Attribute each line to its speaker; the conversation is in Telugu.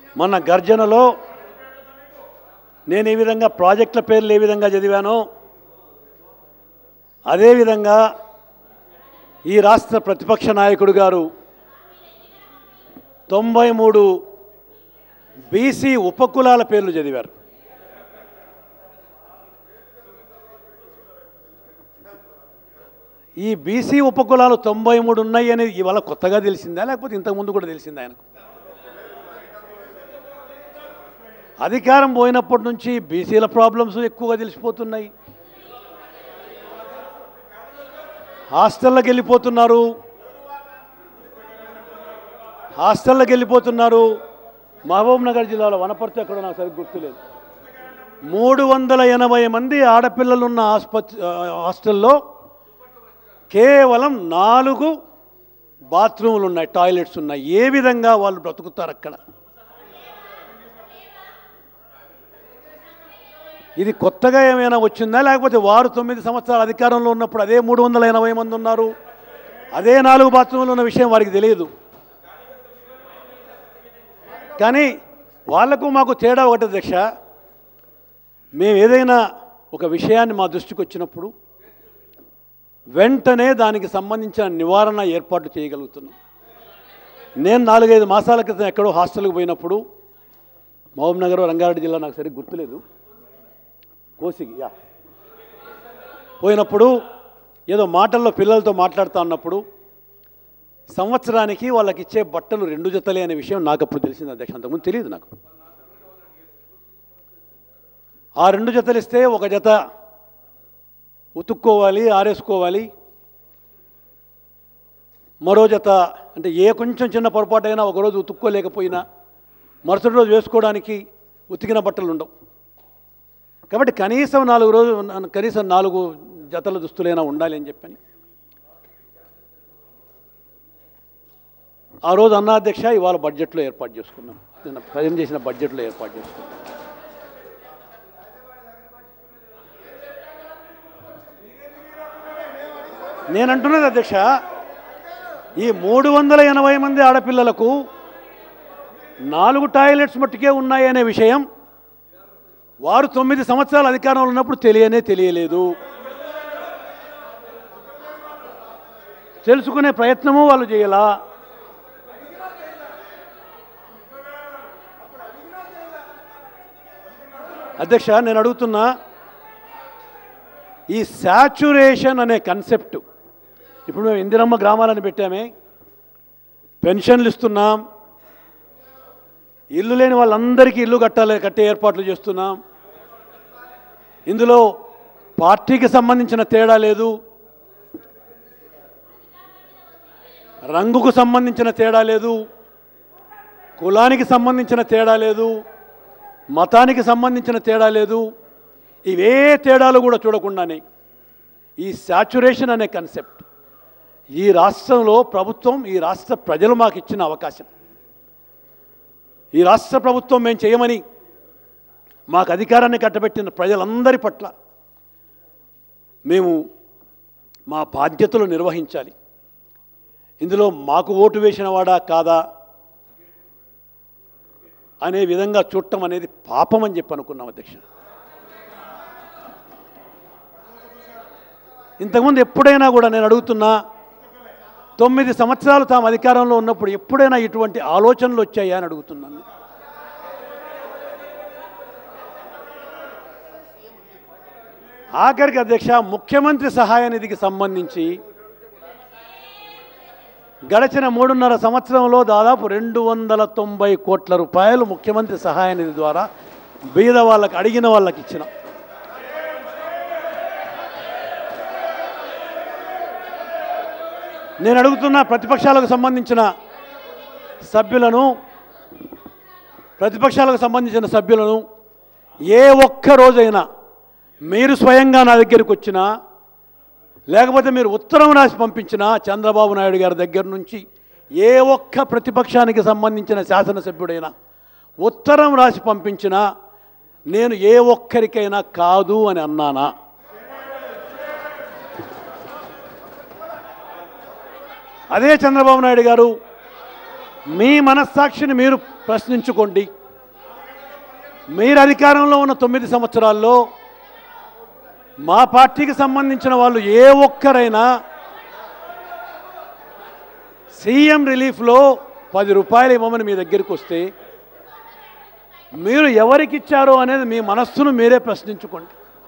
Speaker 1: మొన్న గర్జనలో నేను ఈ విధంగా ప్రాజెక్టుల పేర్లు ఏ విధంగా చదివానో అదేవిధంగా ఈ రాష్ట్ర ప్రతిపక్ష నాయకుడు గారు తొంభై మూడు బీసీ ఉపకులాల పేర్లు చదివారు ఈ బీసీ ఉపకులాలు తొంభై మూడు ఉన్నాయి అనేది ఇవాళ కొత్తగా తెలిసిందా లేకపోతే ఇంతకుముందు కూడా తెలిసిందా ఆయనకు అధికారం పోయినప్పటి నుంచి బీసీల ప్రాబ్లమ్స్ ఎక్కువగా తెలిసిపోతున్నాయి హాస్టల్లోకి వెళ్ళిపోతున్నారు హాస్టల్లోకి వెళ్ళిపోతున్నారు మహబూబ్ నగర్ జిల్లాలో వనపర్తి ఎక్కడో నాకు సరిగ్గా గుర్తులేదు మూడు వందల ఎనభై మంది ఆడపిల్లలు ఉన్న ఆసుపత్రి హాస్టల్లో కేవలం నాలుగు బాత్రూములు ఉన్నాయి టాయిలెట్స్ ఉన్నాయి ఏ విధంగా వాళ్ళు బ్రతుకుతారు అక్కడ ఇది కొత్తగా ఏమైనా వచ్చిందా లేకపోతే వారు తొమ్మిది సంవత్సరాల అధికారంలో ఉన్నప్పుడు అదే మూడు వందల ఎనభై మంది ఉన్నారు అదే నాలుగు బాత్రూములు ఉన్న విషయం వారికి తెలియదు కానీ వాళ్లకు మాకు తేడా ఒకటి అధ్యక్ష మేము ఏదైనా ఒక విషయాన్ని మా దృష్టికి వచ్చినప్పుడు వెంటనే దానికి సంబంధించిన నివారణ ఏర్పాటు చేయగలుగుతున్నాం నేను నాలుగైదు మాసాల క్రితం ఎక్కడో హాస్టల్కి పోయినప్పుడు మహబూబ్ నగర్ రంగారెడ్డి జిల్లా నాకు సరిగ్గా గుర్తులేదు కోసిగి యా పోయినప్పుడు ఏదో మాటల్లో పిల్లలతో మాట్లాడుతూ ఉన్నప్పుడు సంవత్సరానికి వాళ్ళకి ఇచ్చే బట్టలు రెండు జతలే అనే విషయం నాకు అప్పుడు తెలిసింది అధ్యక్ష అంతకుముందు తెలియదు నాకు ఆ రెండు జతలు ఇస్తే ఒక జత ఉతుక్కోవాలి ఆరేసుకోవాలి మరో జత అంటే ఏ కొంచెం చిన్న పొరపాటు అయినా ఒకరోజు ఉతుక్కోలేకపోయినా మరుసటి రోజు వేసుకోవడానికి ఉతికిన బట్టలు ఉండవు కాబట్టి కనీసం నాలుగు రోజులు కనీసం నాలుగు జతల దుస్తులైనా ఉండాలి అని చెప్పని ఆ రోజు అన్న అధ్యక్ష ఇవాళ బడ్జెట్లో ఏర్పాటు చేసుకున్నాం నిన్న ప్రజెంట్ చేసిన బడ్జెట్లో ఏర్పాటు చేసుకున్నాం నేను అంటున్నది అధ్యక్ష ఈ మూడు వందల ఎనభై మంది ఆడపిల్లలకు నాలుగు టాయిలెట్స్ మట్టుకే ఉన్నాయి అనే విషయం వారు తొమ్మిది సంవత్సరాల అధికారంలో ఉన్నప్పుడు తెలియనే తెలియలేదు తెలుసుకునే ప్రయత్నము వాళ్ళు చేయాలా అధ్యక్ష నేను అడుగుతున్నా ఈ శాచురేషన్ అనే కన్సెప్ట్ ఇప్పుడు మేము ఇందిరమ్మ గ్రామాలని పెట్టామే పెన్షన్లు ఇస్తున్నాం ఇల్లు లేని వాళ్ళందరికీ ఇల్లు కట్టాలి కట్టే ఏర్పాట్లు చేస్తున్నాం ఇందులో పార్టీకి సంబంధించిన తేడా లేదు రంగుకు సంబంధించిన తేడా లేదు కులానికి సంబంధించిన తేడా లేదు మతానికి సంబంధించిన తేడా లేదు ఇవే తేడాలు కూడా చూడకుండానే ఈ శాచురేషన్ అనే కన్సెప్ట్ ఈ రాష్ట్రంలో ప్రభుత్వం ఈ రాష్ట్ర ప్రజలు మాకు ఇచ్చిన అవకాశం ఈ రాష్ట్ర ప్రభుత్వం మేము చేయమని మాకు అధికారాన్ని కట్టబెట్టిన ప్రజలందరి పట్ల మేము మా బాధ్యతలు నిర్వహించాలి ఇందులో మాకు ఓటు వేసిన వాడా కాదా అనే విధంగా చూడటం అనేది పాపం అని చెప్పి అనుకున్నాం అధ్యక్ష ఇంతకుముందు ఎప్పుడైనా కూడా నేను అడుగుతున్నా తొమ్మిది సంవత్సరాలు తాము అధికారంలో ఉన్నప్పుడు ఎప్పుడైనా ఇటువంటి ఆలోచనలు వచ్చాయా అని అడుగుతున్నాను ఆఖరికి అధ్యక్ష ముఖ్యమంత్రి సహాయ నిధికి సంబంధించి గడిచిన మూడున్నర సంవత్సరంలో దాదాపు రెండు వందల తొంభై కోట్ల రూపాయలు ముఖ్యమంత్రి సహాయ నిధి ద్వారా బీద వాళ్ళకి అడిగిన వాళ్ళకి ఇచ్చినాం నేను అడుగుతున్న ప్రతిపక్షాలకు సంబంధించిన సభ్యులను ప్రతిపక్షాలకు సంబంధించిన సభ్యులను ఏ ఒక్క రోజైనా మీరు స్వయంగా నా దగ్గరికి వచ్చినా లేకపోతే మీరు ఉత్తరం రాసి పంపించిన చంద్రబాబు నాయుడు గారి దగ్గర నుంచి ఏ ఒక్క ప్రతిపక్షానికి సంబంధించిన శాసనసభ్యుడైనా ఉత్తరం రాసి పంపించినా నేను ఏ ఒక్కరికైనా కాదు అని అన్నానా అదే చంద్రబాబు నాయుడు గారు మీ మనస్సాక్షిని మీరు ప్రశ్నించుకోండి మీరు అధికారంలో ఉన్న తొమ్మిది సంవత్సరాల్లో మా పార్టీకి సంబంధించిన వాళ్ళు ఏ ఒక్కరైనా సీఎం రిలీఫ్లో పది రూపాయలు ఇవ్వమని మీ దగ్గరికి వస్తే మీరు ఎవరికి ఇచ్చారో అనేది మీ మనస్సును మీరే ప్రశ్నించుకోండి